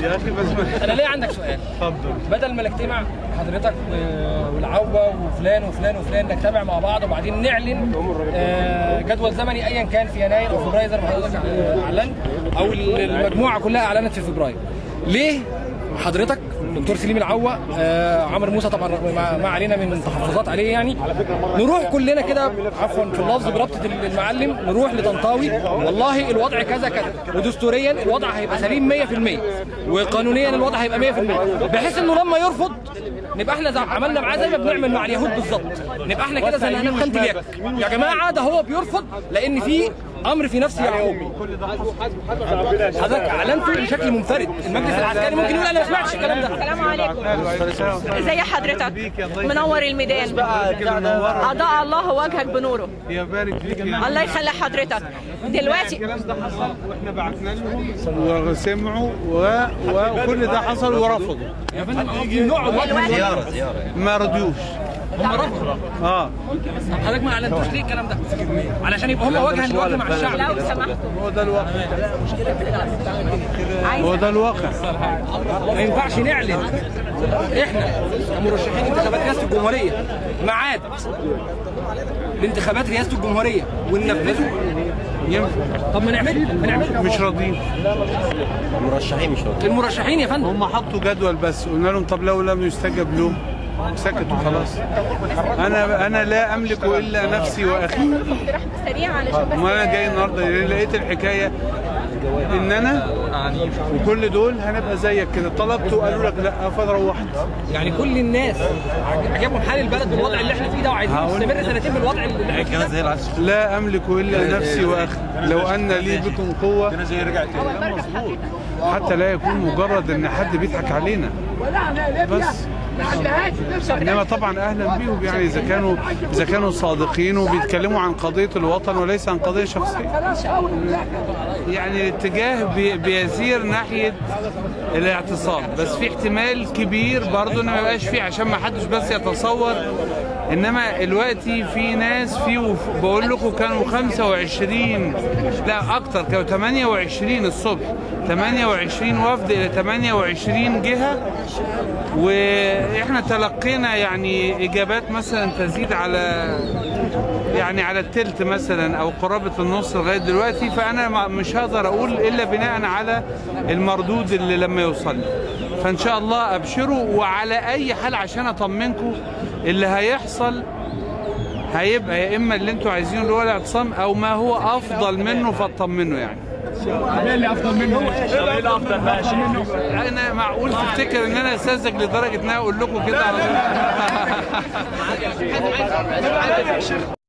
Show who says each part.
Speaker 1: يا اخي بس ما-
Speaker 2: انا ليه عندك سؤال
Speaker 1: اتفضل
Speaker 2: بدل ما نجتمع حضرتك و- والعوة وفلان وفلان وفلان نجتمع مع بعض وبعدين نعلن آه، جدول زمني ايا كان في يناير او فبراير زي ما حضرتك آه، اعلنت او المجموعه كلها اعلنت في فبراير ليه حضرتك دكتور سليم العوة آه، عمرو موسى طبعا رغم ما ما علينا من تحفظات عليه يعني نروح كلنا كده عفوا في اللفظ بربطه المعلم نروح لطنطاوي والله الوضع كذا كذا ودستوريا الوضع هيبقى سليم 100% وقانونيا الوضع هيبقى 100% بحيث انه لما يرفض نبقى احنا زي عملنا معاه زي ما بنعمل مع اليهود بالظبط نبقى احنا كده زي ما خانة اليك يا جماعه ده هو بيرفض لان في امر في نفس يعقوب حضرتك اعلنته بشكل منفرد المجلس العسكري ممكن يقول انا ما سمعتش الكلام ده
Speaker 3: السلام عليكم ازي حضرتك منور الميدان اضاء الله وجهك بنوره
Speaker 1: يا بارك فيك يا
Speaker 3: الله يخلي حضرتك دلوقتي
Speaker 1: الكلام ده حصل واحنا بعتنا لهم وسمعوا و... وكل ده حصل ورفضوا
Speaker 2: يا فندم نقعد
Speaker 3: دلوقتي
Speaker 1: ما رضيوش
Speaker 2: هم رفضوا
Speaker 1: اه
Speaker 2: طب حضرتك ما اعلنتوش ليه الكلام ده علشان يبقى هم وجها لوجه مع الشعب
Speaker 3: لو سمحتوا
Speaker 1: هو ده الواقع هو
Speaker 3: عايزه
Speaker 1: ده الواقع
Speaker 2: ما ينفعش نعلن احنا كمرشحين انتخابات رئاسه الجمهوريه ميعاد لانتخابات رئاسه الجمهوريه وننفذه
Speaker 1: ينفع
Speaker 2: طب ما نعمله ما نعمله
Speaker 1: مش راضيين
Speaker 4: المرشحين مش راضيين
Speaker 2: المرشحين يا فندم
Speaker 1: هم حطوا جدول بس قلنا لهم طب لو لم يستجب لهم سكتوا خلاص انا انا لا املك الا نفسي واخي
Speaker 3: اقتراح سريع علشان بس
Speaker 1: ما انا جاي النهارده لقيت الحكايه ان انا وكل دول هنبقى زيك كده طلبت وقالوا لك لا فروحت
Speaker 2: يعني كل الناس عج- عجبهم حال البلد بالوضع اللي احنا فيه ده وعايزين
Speaker 1: هقول-
Speaker 2: نستمر سنتين بالوضع اللي احنا فيه
Speaker 4: كده زي العسل
Speaker 1: لا املك الا نفسي واخي لو ان لي بكم قوه
Speaker 4: زي رجعت
Speaker 1: حتى لا يكون مجرد ان حد بيضحك علينا بس انما طبعا اهلا بيهم يعني اذا كانوا اذا كانوا صادقين وبيتكلموا عن قضيه الوطن وليس عن قضيه شخصيه يعني الاتجاه بي- بيسير ناحيه الاعتصام بس في احتمال كبير برضه ان ما يبقاش فيه عشان ما حدش بس يتصور انما دلوقتي في ناس في وف- بقول لكم كانوا 25 لا اكتر كانوا 28 الصبح 28 وفد الى 28 جهه واحنا تلقينا يعني اجابات مثلا تزيد على يعني على التلت مثلا او قرابه النص لغايه دلوقتي فانا ما- مش هقدر اقول الا بناء على المردود اللي لما يوصل لي فان شاء الله ابشروا وعلى اي حال عشان اطمنكم اللي هيحصل هيبقى يا اما اللي انتوا عايزينه اللي هو الاعتصام او ما هو افضل منه فاطمنوا يعني انا معقول تفتكر ان انا ساذج لدرجه ان انا اقول لكم كده على طول